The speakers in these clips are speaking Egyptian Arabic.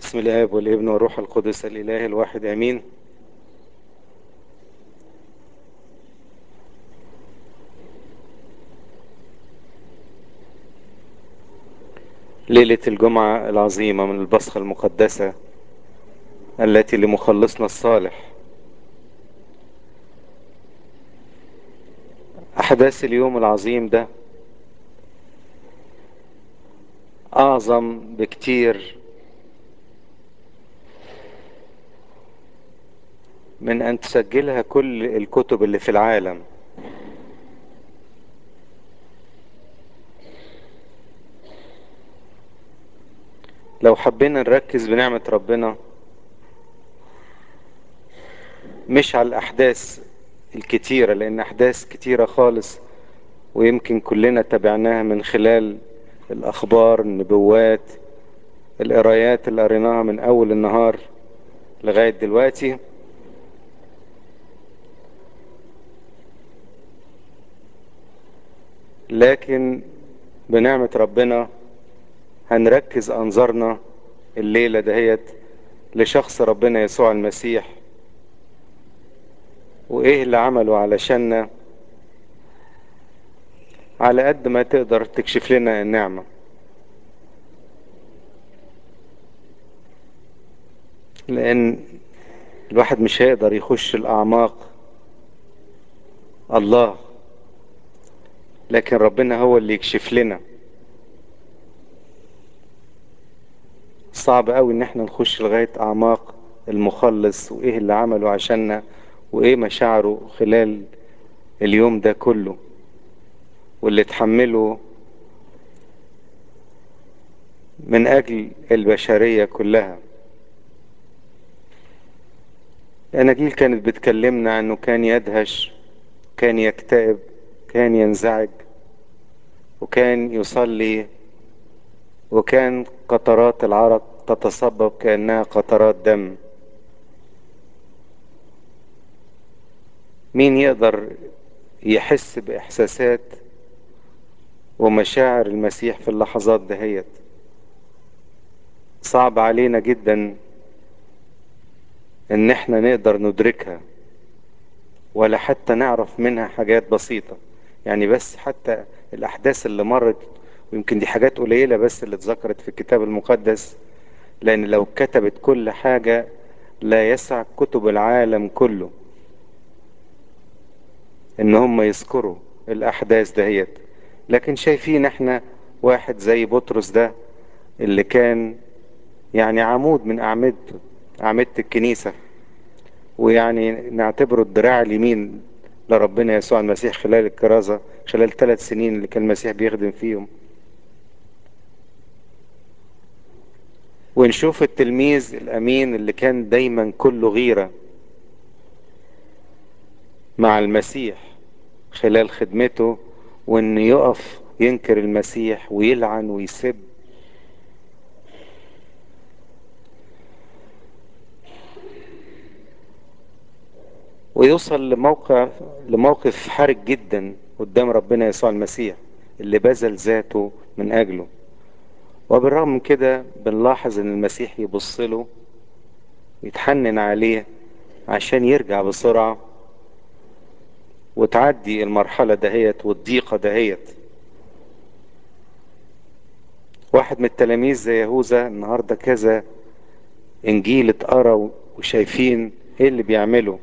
بسم الآب والابن والروح القدس الإله الواحد آمين ليلة الجمعة العظيمة من البصخة المقدسة التي لمخلصنا الصالح أحداث اليوم العظيم ده أعظم بكتير من أن تسجلها كل الكتب اللي في العالم لو حبينا نركز بنعمة ربنا مش على الأحداث الكتيرة لأن أحداث كتيرة خالص ويمكن كلنا تابعناها من خلال الأخبار النبوات القرايات اللي قريناها من أول النهار لغاية دلوقتي لكن بنعمة ربنا هنركز أنظارنا الليلة دهيت لشخص ربنا يسوع المسيح وإيه اللي عمله علشاننا على قد ما تقدر تكشف لنا النعمة لأن الواحد مش هيقدر يخش الأعماق الله لكن ربنا هو اللي يكشف لنا صعب قوي ان احنا نخش لغاية اعماق المخلص وايه اللي عمله عشاننا وايه مشاعره خلال اليوم ده كله واللي تحمله من اجل البشرية كلها الاناجيل كانت بتكلمنا انه كان يدهش كان يكتئب كان ينزعج وكان يصلي وكان قطرات العرق تتصبب كأنها قطرات دم مين يقدر يحس بإحساسات ومشاعر المسيح في اللحظات دهيت صعب علينا جدا ان احنا نقدر ندركها ولا حتى نعرف منها حاجات بسيطة يعني بس حتى الأحداث اللي مرت ويمكن دي حاجات قليلة بس اللي اتذكرت في الكتاب المقدس لأن لو كتبت كل حاجة لا يسع كتب العالم كله إن هم يذكروا الأحداث دهيت لكن شايفين احنا واحد زي بطرس ده اللي كان يعني عمود من أعمدة أعمدة الكنيسة ويعني نعتبره الدراع اليمين لربنا يسوع المسيح خلال الكرازة خلال ثلاث سنين اللي كان المسيح بيخدم فيهم ونشوف التلميذ الأمين اللي كان دايما كله غيرة مع المسيح خلال خدمته وإن يقف ينكر المسيح ويلعن ويسب ويوصل لموقع لموقف حرج جدا قدام ربنا يسوع المسيح اللي بذل ذاته من أجله وبالرغم من كده بنلاحظ ان المسيح يبص له يتحنن عليه عشان يرجع بسرعة وتعدي المرحلة دهيت والضيقة دهيت واحد من التلاميذ زي يهوذا النهاردة كذا انجيل اتقرا وشايفين ايه اللي بيعمله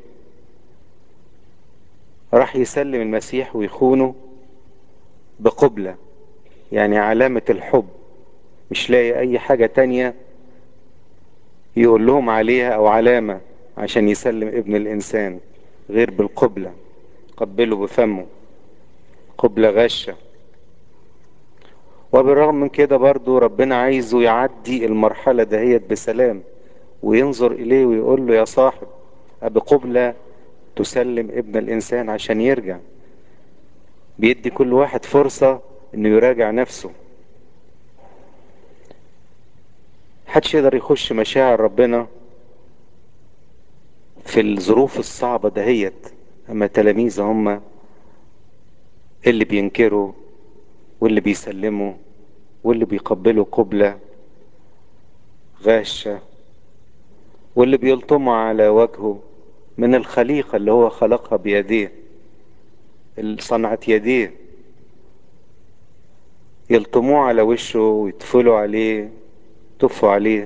راح يسلم المسيح ويخونه بقبلة يعني علامة الحب مش لاقي اي حاجة تانية يقول لهم عليها او علامة عشان يسلم ابن الانسان غير بالقبلة قبله بفمه قبلة غشة وبالرغم من كده برضو ربنا عايزه يعدي المرحلة دهيت بسلام وينظر اليه ويقول له يا صاحب بقبلة تسلم ابن الانسان عشان يرجع بيدي كل واحد فرصة انه يراجع نفسه محدش يقدر يخش مشاعر ربنا في الظروف الصعبة دهيت اما تلاميذ هم اللي بينكروا واللي بيسلموا واللي بيقبلوا قبلة غاشة واللي بيلطموا على وجهه من الخليقة اللي هو خلقها بيديه اللي صنعت يديه يلطموه على وشه ويتفلوا عليه يتفوا عليه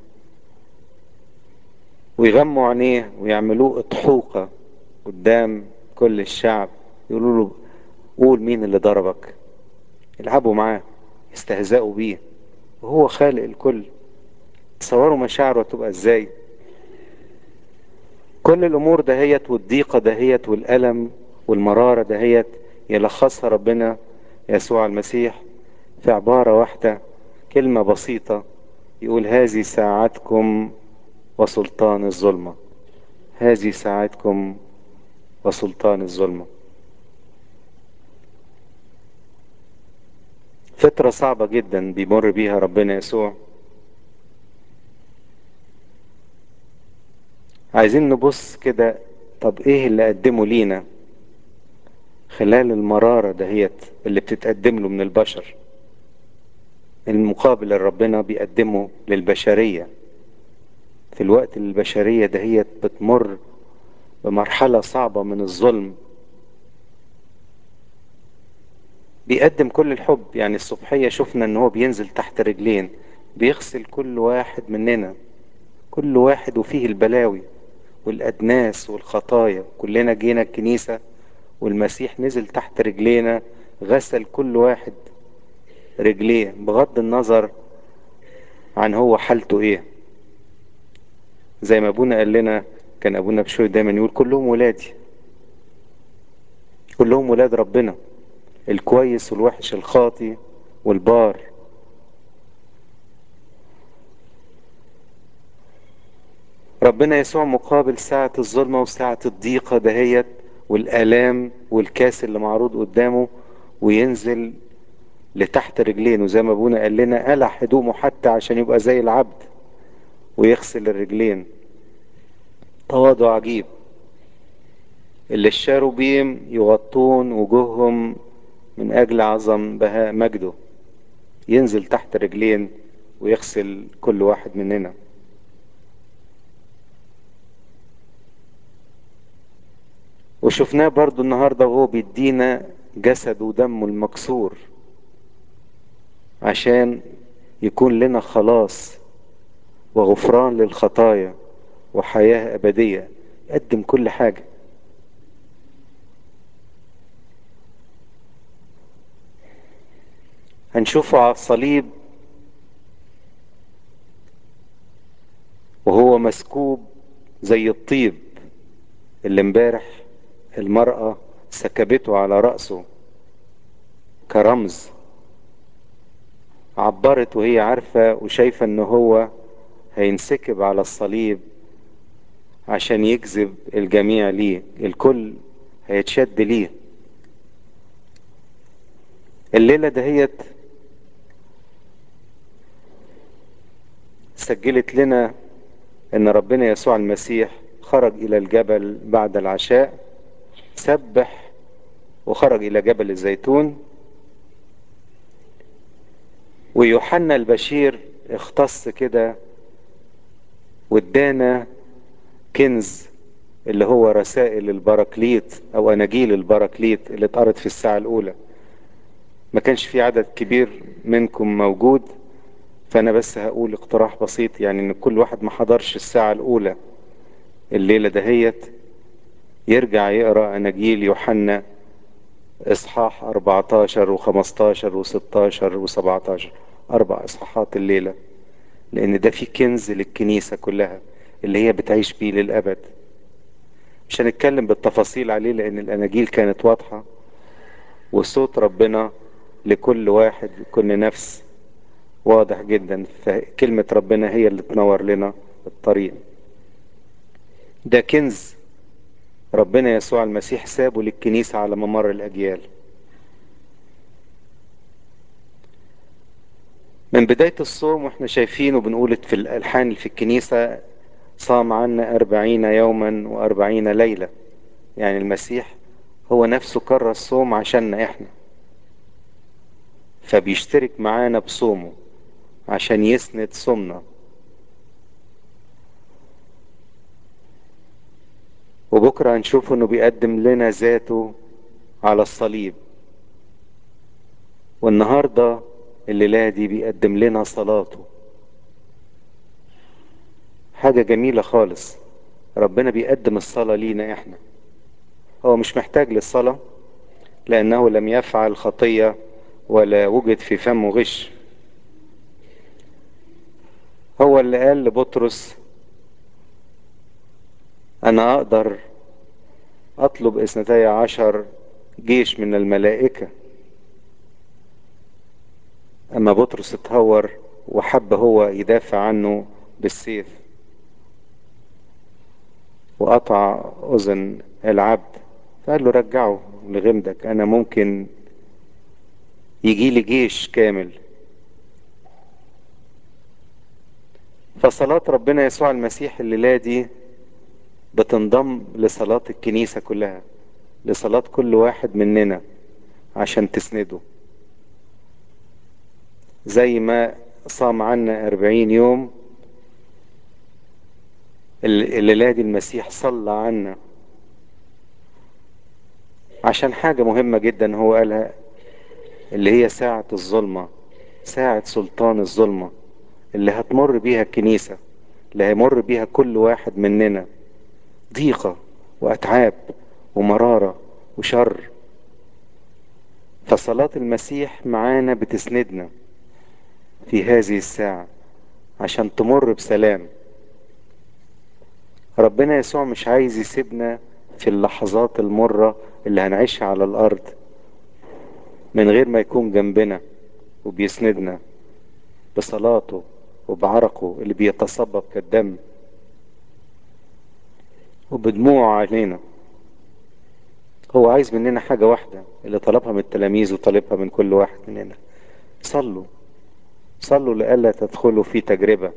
ويغموا عينيه ويعملوه اضحوكة قدام كل الشعب يقولوا له قول مين اللي ضربك يلعبوا معاه يستهزئوا بيه وهو خالق الكل تصوروا مشاعره تبقى ازاي كل الامور دهيت والضيقة دهيت والالم والمرارة دهيت يلخصها ربنا يسوع المسيح في عبارة واحدة كلمة بسيطة يقول هذه ساعتكم وسلطان الظلمة هذه ساعتكم وسلطان الظلمة فترة صعبة جدا بيمر بيها ربنا يسوع عايزين نبص كده طب ايه اللي قدمه لينا خلال المرارة دهيت اللي بتتقدم له من البشر المقابل اللي ربنا بيقدمه للبشرية في الوقت اللي البشرية دهيت بتمر بمرحلة صعبة من الظلم بيقدم كل الحب يعني الصبحية شفنا ان هو بينزل تحت رجلين بيغسل كل واحد مننا كل واحد وفيه البلاوي والأدناس والخطايا كلنا جينا الكنيسة والمسيح نزل تحت رجلينا غسل كل واحد رجليه بغض النظر عن هو حالته ايه زي ما ابونا قال لنا كان ابونا بشوي دايما يقول كلهم ولادي كلهم ولاد ربنا الكويس والوحش الخاطي والبار ربنا يسوع مقابل ساعة الظلمة وساعة الضيقة دهيت والآلام والكاس اللي معروض قدامه وينزل لتحت رجلين وزي ما ابونا قال لنا قلع هدومه حتى عشان يبقى زي العبد ويغسل الرجلين تواضع عجيب اللي الشاروبيم يغطون وجوههم من أجل عظم بهاء مجده ينزل تحت رجلين ويغسل كل واحد مننا وشفناه برضو النهاردة وهو بيدينا جسد ودمه المكسور عشان يكون لنا خلاص وغفران للخطايا وحياة أبدية يقدم كل حاجة هنشوفه على الصليب وهو مسكوب زي الطيب اللي امبارح المرأة سكبته على رأسه كرمز عبرت وهي عارفة وشايفة ان هو هينسكب على الصليب عشان يجذب الجميع ليه الكل هيتشد ليه الليلة دهيت سجلت لنا ان ربنا يسوع المسيح خرج الى الجبل بعد العشاء سبح وخرج الى جبل الزيتون ويوحنا البشير اختص كده وادانا كنز اللي هو رسائل البراكليت او اناجيل البراكليت اللي اتقرت في الساعة الاولى ما كانش في عدد كبير منكم موجود فانا بس هقول اقتراح بسيط يعني ان كل واحد ما حضرش الساعة الاولى الليلة دهيت يرجع يقرأ اناجيل يوحنا اصحاح 14 و15 و16 و17 اربع اصحاحات الليلة لان ده في كنز للكنيسة كلها اللي هي بتعيش بيه للابد مش هنتكلم بالتفاصيل عليه لان الاناجيل كانت واضحة وصوت ربنا لكل واحد لكل نفس واضح جدا فكلمة ربنا هي اللي تنور لنا الطريق ده كنز ربنا يسوع المسيح سابه للكنيسة على ممر الأجيال من بداية الصوم واحنا شايفين وبنقول في الألحان اللي في الكنيسة صام عنا أربعين يوما وأربعين ليلة يعني المسيح هو نفسه كرر الصوم عشاننا احنا فبيشترك معانا بصومه عشان يسند صومنا وبكرة هنشوف انه بيقدم لنا ذاته على الصليب والنهاردة الليلة دي بيقدم لنا صلاته حاجة جميلة خالص ربنا بيقدم الصلاة لينا احنا هو مش محتاج للصلاة لأنه لم يفعل خطية ولا وجد في فمه غش هو اللي قال لبطرس أنا أقدر أطلب اثنتي عشر جيش من الملائكة أما بطرس اتهور وحب هو يدافع عنه بالسيف وقطع أذن العبد فقال له رجعه لغمدك أنا ممكن يجي لي جيش كامل فصلاة ربنا يسوع المسيح الليلة دي بتنضم لصلاة الكنيسة كلها لصلاة كل واحد مننا عشان تسنده زي ما صام عنا أربعين يوم الليلة دي المسيح صلى عنا عشان حاجة مهمة جدا هو قالها اللي هي ساعة الظلمة ساعة سلطان الظلمة اللي هتمر بيها الكنيسة اللي هيمر بيها كل واحد مننا ضيقة وأتعاب ومرارة وشر فصلاة المسيح معانا بتسندنا في هذه الساعة عشان تمر بسلام ربنا يسوع مش عايز يسيبنا في اللحظات المرة اللي هنعيشها على الأرض من غير ما يكون جنبنا وبيسندنا بصلاته وبعرقه اللي بيتصبب كالدم وبدموعه علينا هو عايز مننا حاجة واحدة اللي طلبها من التلاميذ وطلبها من كل واحد مننا صلوا صلوا لئلا تدخلوا في تجربة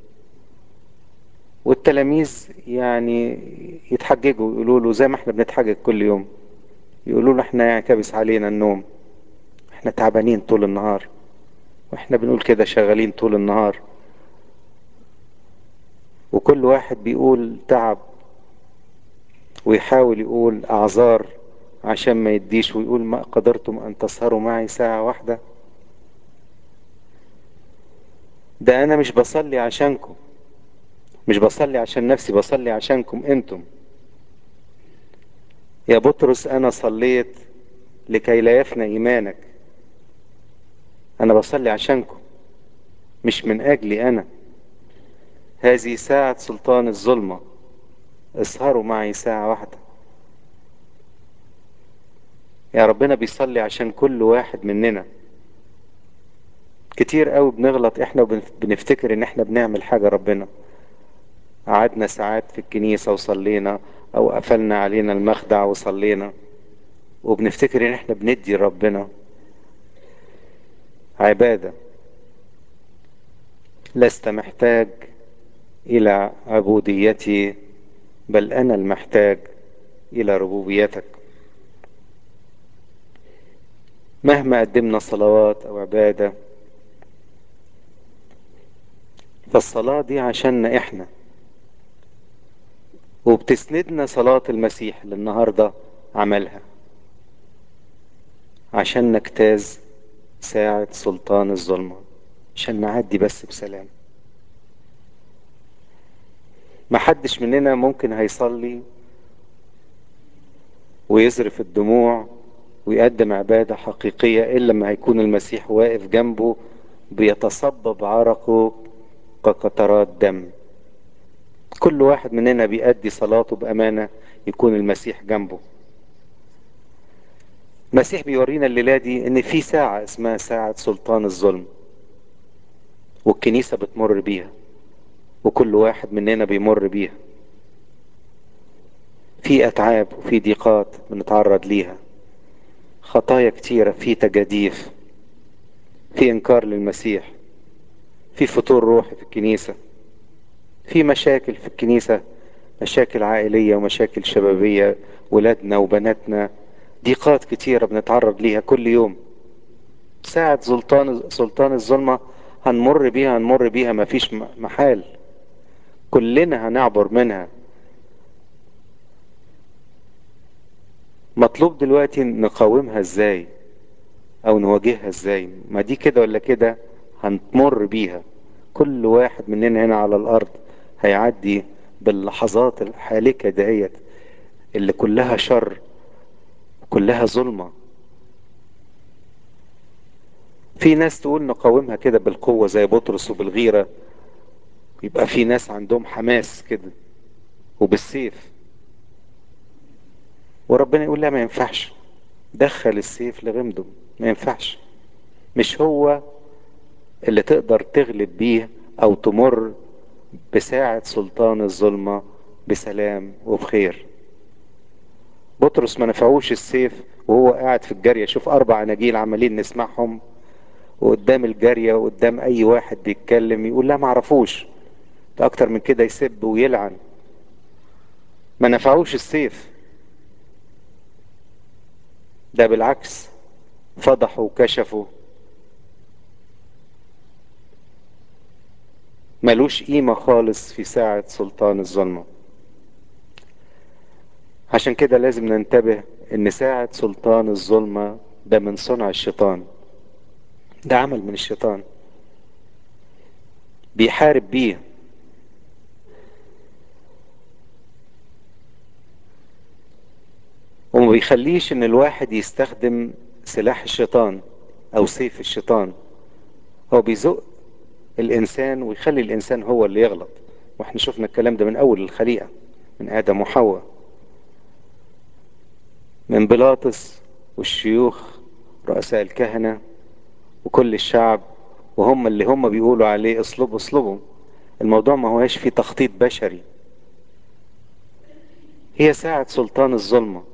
والتلاميذ يعني يتحججوا يقولوا له زي ما احنا بنتحجج كل يوم يقولوا له احنا يعكبس علينا النوم احنا تعبانين طول النهار واحنا بنقول كده شغالين طول النهار وكل واحد بيقول تعب ويحاول يقول اعذار عشان ما يديش ويقول ما قدرتم ان تسهروا معي ساعة واحدة ده انا مش بصلي عشانكم مش بصلي عشان نفسي بصلي عشانكم انتم يا بطرس انا صليت لكي لا يفنى ايمانك انا بصلي عشانكم مش من اجلي انا هذه ساعة سلطان الظلمة اسهروا معي ساعة واحدة يا ربنا بيصلي عشان كل واحد مننا كتير قوي بنغلط احنا وبنفتكر ان احنا بنعمل حاجة ربنا قعدنا ساعات في الكنيسة وصلينا او قفلنا علينا المخدع وصلينا وبنفتكر ان احنا بندي ربنا عبادة لست محتاج الى عبوديتي بل انا المحتاج الى ربوبيتك مهما قدمنا صلوات او عبادة فالصلاة دي عشاننا احنا وبتسندنا صلاة المسيح اللي النهاردة عملها عشان نجتاز ساعة سلطان الظلمة عشان نعدي بس بسلام محدش مننا ممكن هيصلي ويزرف الدموع ويقدم عبادة حقيقية إلا لما هيكون المسيح واقف جنبه بيتصبب عرقه كقطرات دم كل واحد مننا بيأدي صلاته بأمانة يكون المسيح جنبه المسيح بيورينا الليلة دي ان في ساعة اسمها ساعة سلطان الظلم والكنيسة بتمر بيها وكل واحد مننا بيمر بيها في اتعاب وفي ضيقات بنتعرض ليها خطايا كتيرة في تجاديف في انكار للمسيح في فتور روحي في الكنيسة في مشاكل في الكنيسة مشاكل عائلية ومشاكل شبابية ولادنا وبناتنا ضيقات كتيرة بنتعرض ليها كل يوم ساعة سلطان سلطان الظلمة هنمر بيها هنمر بيها مفيش محال كلنا هنعبر منها مطلوب دلوقتي نقاومها ازاي او نواجهها ازاي ما دي كده ولا كده هنمر بيها كل واحد مننا هنا على الارض هيعدي باللحظات الحالكة دهيت اللي كلها شر كلها ظلمة في ناس تقول نقاومها كده بالقوة زي بطرس وبالغيرة يبقى في ناس عندهم حماس كده وبالسيف وربنا يقول لا ما ينفعش دخل السيف لغمده ما ينفعش مش هو اللي تقدر تغلب بيه او تمر بساعة سلطان الظلمة بسلام وبخير بطرس ما نفعوش السيف وهو قاعد في الجارية شوف اربع اناجيل عمالين نسمعهم وقدام الجارية وقدام اي واحد بيتكلم يقول لا معرفوش ده اكتر من كده يسب ويلعن ما نفعوش السيف ده بالعكس فضحوا وكشفوا ملوش قيمة خالص في ساعة سلطان الظلمة عشان كده لازم ننتبه ان ساعة سلطان الظلمة ده من صنع الشيطان ده عمل من الشيطان بيحارب بيه وما بيخليش ان الواحد يستخدم سلاح الشيطان او سيف الشيطان هو بيزق الانسان ويخلي الانسان هو اللي يغلط واحنا شفنا الكلام ده من اول الخليقة من ادم وحواء من بيلاطس والشيوخ رؤساء الكهنة وكل الشعب وهم اللي هم بيقولوا عليه اصلبوا اصلبوا الموضوع ما هواش فيه تخطيط بشري هي ساعة سلطان الظلمة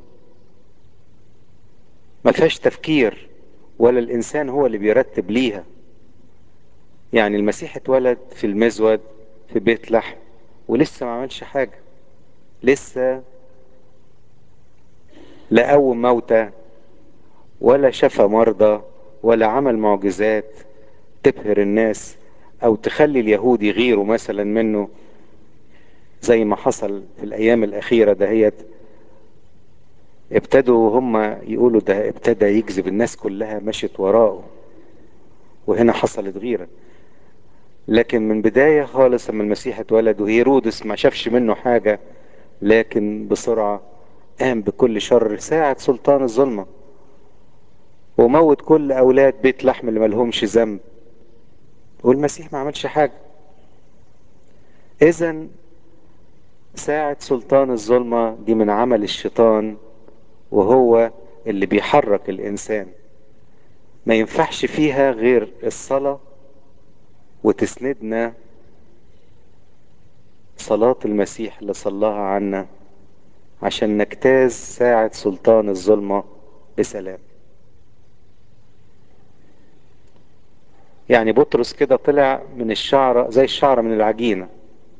ما فيهاش تفكير ولا الانسان هو اللي بيرتب ليها يعني المسيح اتولد في المزود في بيت لحم ولسه ما عملش حاجة لسه لا قوم موتى ولا شفى مرضى ولا عمل معجزات تبهر الناس او تخلي اليهود يغيروا مثلا منه زي ما حصل في الايام الاخيرة دهيت ابتدوا هم يقولوا ده ابتدى يجذب الناس كلها مشت وراءه وهنا حصلت غيرة لكن من بداية خالص لما المسيح اتولد وهيرودس ما شافش منه حاجة لكن بسرعة قام بكل شر ساعة سلطان الظلمة وموت كل أولاد بيت لحم اللي ملهمش ذنب والمسيح ما عملش حاجة إذا ساعة سلطان الظلمة دي من عمل الشيطان وهو اللي بيحرك الإنسان ما ينفعش فيها غير الصلاة وتسندنا صلاة المسيح اللي صلاها عنا عشان نجتاز ساعة سلطان الظلمة بسلام يعني بطرس كده طلع من الشعرة زي الشعرة من العجينة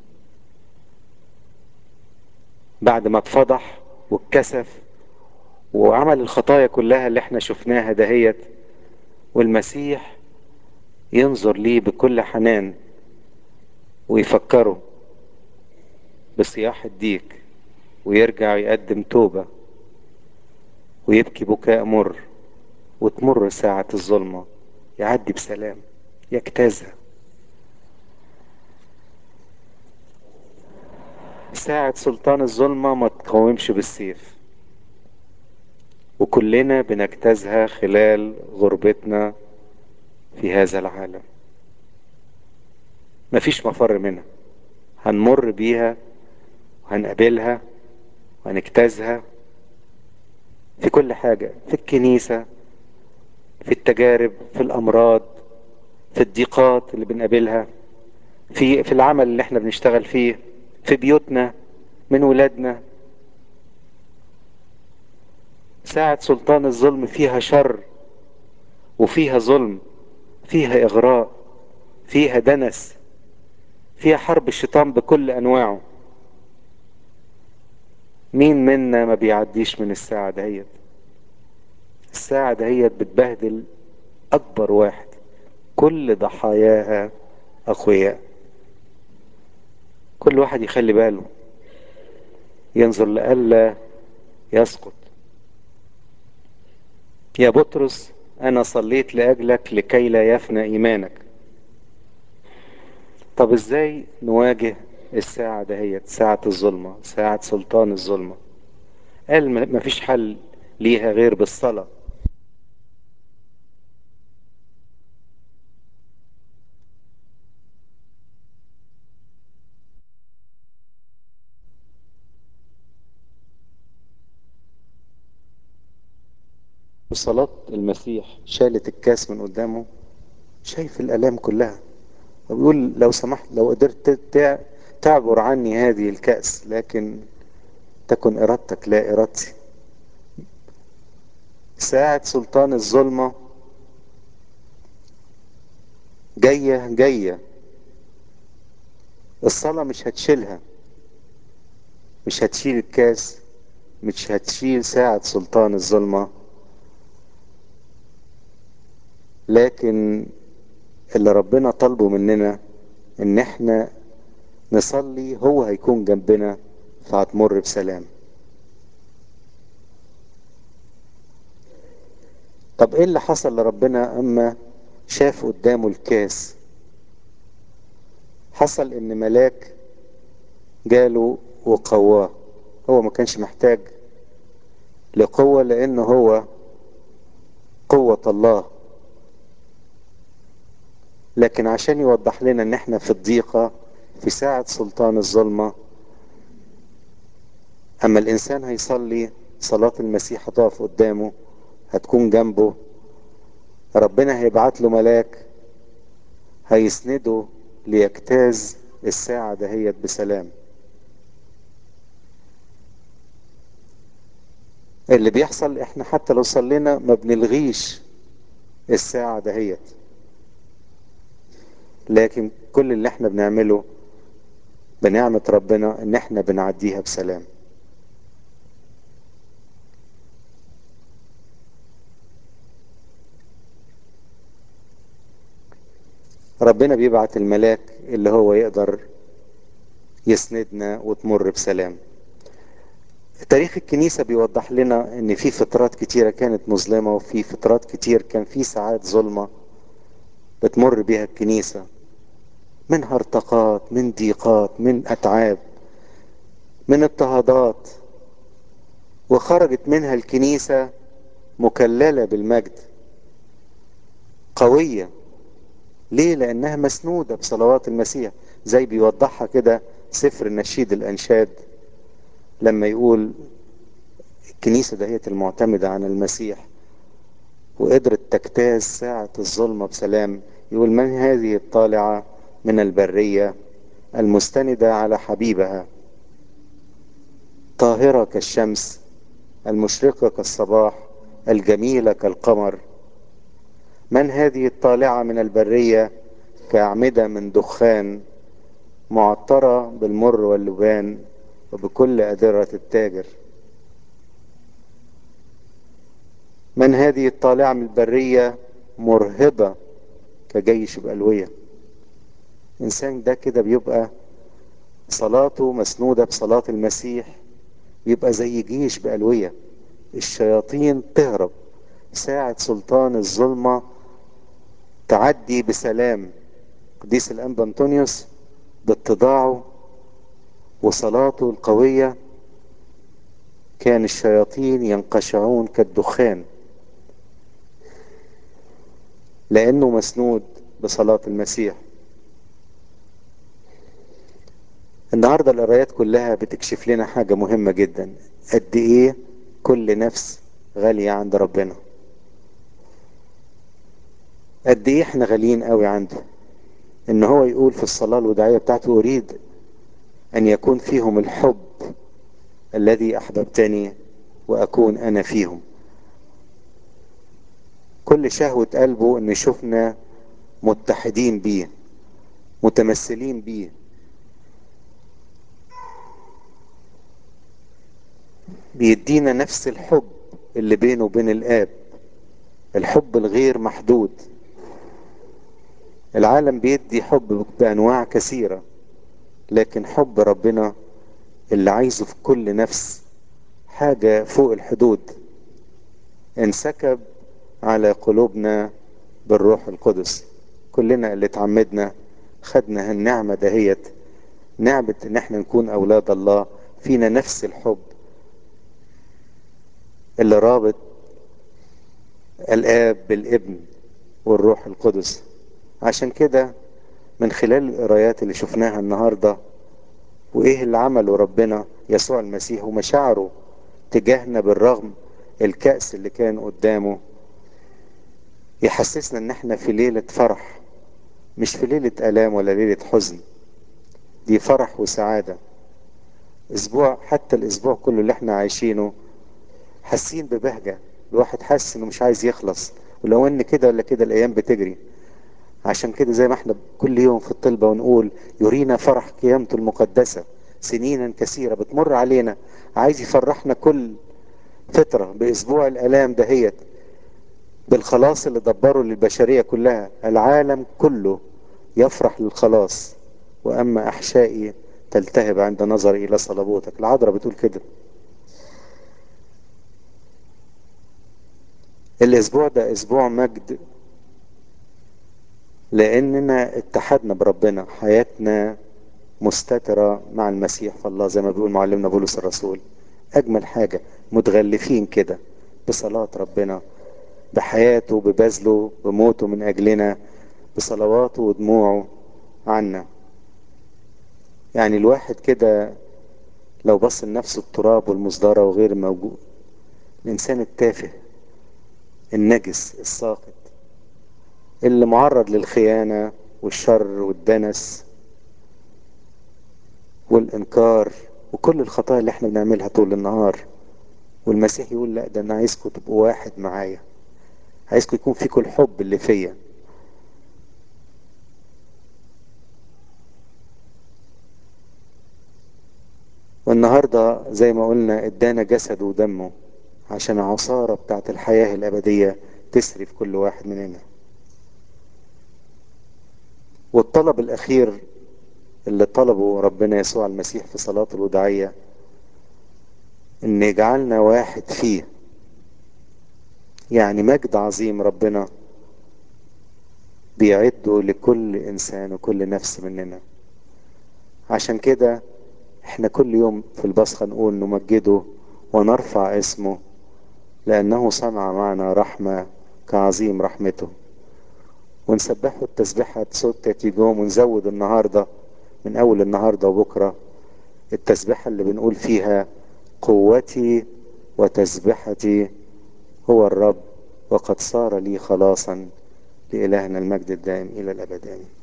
بعد ما اتفضح واتكسف وعمل الخطايا كلها اللي احنا شفناها دهيت والمسيح ينظر ليه بكل حنان ويفكره بصياح الديك ويرجع يقدم توبة ويبكي بكاء مر وتمر ساعة الظلمة يعدي بسلام يجتازها ساعة سلطان الظلمة ما تقاومش بالسيف وكلنا بنجتازها خلال غربتنا في هذا العالم مفيش مفر منها هنمر بيها وهنقابلها وهنجتازها في كل حاجة في الكنيسة في التجارب في الأمراض في الضيقات اللي بنقابلها في في العمل اللي احنا بنشتغل فيه في بيوتنا من ولادنا ساعة سلطان الظلم فيها شر وفيها ظلم فيها إغراء فيها دنس فيها حرب الشيطان بكل أنواعه مين منا ما بيعديش من الساعة دهيت الساعة دهيت بتبهدل أكبر واحد كل ضحاياها أقوياء كل واحد يخلي باله ينظر لألا يسقط يا بطرس انا صليت لاجلك لكي لا يفنى ايمانك طب ازاي نواجه الساعة دهيت ساعة الظلمة ساعة سلطان الظلمة قال ما- مفيش حل ليها غير بالصلاة وصلاة المسيح شالت الكاس من قدامه شايف الآلام كلها وبيقول لو سمحت لو قدرت تع- تعبر عني هذه الكأس لكن تكن إرادتك لا إرادتي ساعة سلطان الظلمة جاية جاية الصلاة مش هتشيلها مش هتشيل الكاس مش هتشيل ساعة سلطان الظلمة لكن اللي ربنا طلبه مننا ان احنا نصلي هو هيكون جنبنا فهتمر بسلام طب ايه اللي حصل لربنا اما شاف قدامه الكاس حصل ان ملاك جاله وقواه هو ما كانش محتاج لقوة لان هو قوة الله لكن عشان يوضح لنا ان احنا في الضيقة في ساعة سلطان الظلمة اما الانسان هيصلي صلاة المسيح هتقف قدامه هتكون جنبه ربنا هيبعت له ملاك هيسنده ليجتاز الساعة دهيت بسلام اللي بيحصل احنا حتى لو صلينا ما بنلغيش الساعة دهيت لكن كل اللي احنا بنعمله بنعمة ربنا ان احنا بنعديها بسلام ربنا بيبعت الملاك اللي هو يقدر يسندنا وتمر بسلام تاريخ الكنيسة بيوضح لنا ان في فترات كتيرة كانت مظلمة وفي فترات كتير كان في ساعات ظلمة بتمر بيها الكنيسة من هرطقات من ضيقات من اتعاب من اضطهادات وخرجت منها الكنيسة مكللة بالمجد قوية ليه لانها مسنودة بصلوات المسيح زي بيوضحها كده سفر النشيد الانشاد لما يقول الكنيسة دهيت المعتمدة عن المسيح وقدرت تجتاز ساعة الظلمة بسلام يقول من هذه الطالعة من البرية المستندة على حبيبها طاهرة كالشمس المشرقة كالصباح الجميلة كالقمر من هذه الطالعة من البرية كأعمدة من دخان معطرة بالمر واللبان وبكل أدرة التاجر من هذه الطالعة من البرية مرهبة كجيش بألوية إنسان ده كده بيبقى صلاته مسنودة بصلاة المسيح بيبقى زي جيش بألوية الشياطين تهرب ساعة سلطان الظلمة تعدي بسلام قديس الأنبا أنطونيوس باتضاعه وصلاته القوية كان الشياطين ينقشعون كالدخان لأنه مسنود بصلاة المسيح النهاردة القرايات كلها بتكشف لنا حاجة مهمة جدا قد ايه كل نفس غالية عند ربنا قد ايه احنا غاليين قوي عنده ان هو يقول في الصلاة الوداعية بتاعته اريد ان يكون فيهم الحب الذي احببتني واكون انا فيهم كل شهوة قلبه ان يشوفنا متحدين بيه متمثلين بيه بيدينا نفس الحب اللي بينه وبين الاب الحب الغير محدود العالم بيدي حب بانواع كثيره لكن حب ربنا اللي عايزه في كل نفس حاجه فوق الحدود انسكب على قلوبنا بالروح القدس كلنا اللي اتعمدنا خدنا النعمة دهيت نعمة ان احنا نكون اولاد الله فينا نفس الحب اللي رابط الاب بالابن والروح القدس عشان كده من خلال القرايات اللي شفناها النهارده وايه اللي عمله ربنا يسوع المسيح ومشاعره تجاهنا بالرغم الكأس اللي كان قدامه يحسسنا ان احنا في ليلة فرح مش في ليلة آلام ولا ليلة حزن دي فرح وسعادة اسبوع حتى الاسبوع كله اللي احنا عايشينه حاسين ببهجة الواحد حاسس انه مش عايز يخلص ولو ان كده ولا كده الايام بتجري عشان كده زي ما احنا كل يوم في الطلبة ونقول يرينا فرح قيامته المقدسة سنينا كثيرة بتمر علينا عايز يفرحنا كل فترة باسبوع الالام دهيت بالخلاص اللي دبره للبشرية كلها العالم كله يفرح للخلاص واما احشائي تلتهب عند نظري الى صلبوتك العذراء بتقول كده الاسبوع ده اسبوع مجد لاننا اتحدنا بربنا حياتنا مستترة مع المسيح فالله زي ما بيقول معلمنا بولس الرسول اجمل حاجة متغلفين كده بصلاة ربنا بحياته ببذله بموته من اجلنا بصلواته ودموعه عنا يعني الواحد كده لو بص لنفسه التراب والمصدرة وغير موجود الانسان التافه النجس الساقط اللي معرض للخيانة والشر والدنس والإنكار وكل الخطايا اللي احنا بنعملها طول النهار والمسيح يقول لا ده انا عايزكم تبقوا واحد معايا عايزكم يكون فيكم الحب اللي فيا والنهاردة زي ما قلنا ادانا جسده ودمه عشان العصارة بتاعت الحياة الأبدية تسري في كل واحد مننا والطلب الأخير اللي طلبه ربنا يسوع المسيح في صلاة الوداعية إن يجعلنا واحد فيه يعني مجد عظيم ربنا بيعده لكل إنسان وكل نفس مننا عشان كده احنا كل يوم في البصخة نقول نمجده ونرفع اسمه لأنه صنع معنا رحمة كعظيم رحمته ونسبحه التسبيحة صوت تيجوم ونزود النهاردة من أول النهاردة وبكرة التسبيحة اللي بنقول فيها قوتي وتسبحتي هو الرب وقد صار لي خلاصا لإلهنا المجد الدائم إلى الأبد آمين